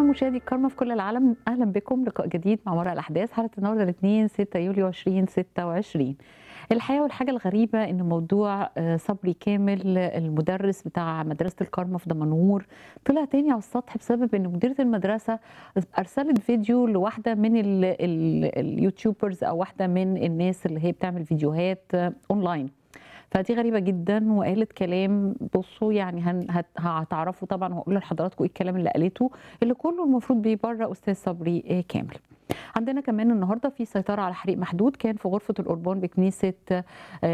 مشاهدي الكرامة في كل العالم أهلا بكم لقاء جديد مع مرة الأحداث حلقة النهاردة الاثنين 6 يوليو 2026 الحقيقة والحاجة الغريبة إن موضوع آه، صبري كامل المدرس بتاع مدرسة الكرمة في دمنهور طلع تاني على السطح بسبب إن مديرة المدرسة أرسلت فيديو لواحدة من ال ال اليوتيوبرز أو واحدة من الناس اللي هي بتعمل فيديوهات آه، أونلاين فدي غريبة جدا وقالت كلام بصوا يعني هن هت- هتعرفوا طبعا وهقول لحضراتكم ايه الكلام اللي قالته اللي كله المفروض بيبرأ أستاذ صبري آه، كامل. عندنا كمان النهارده في سيطرة على حريق محدود كان في غرفة القربان بكنيسة آه،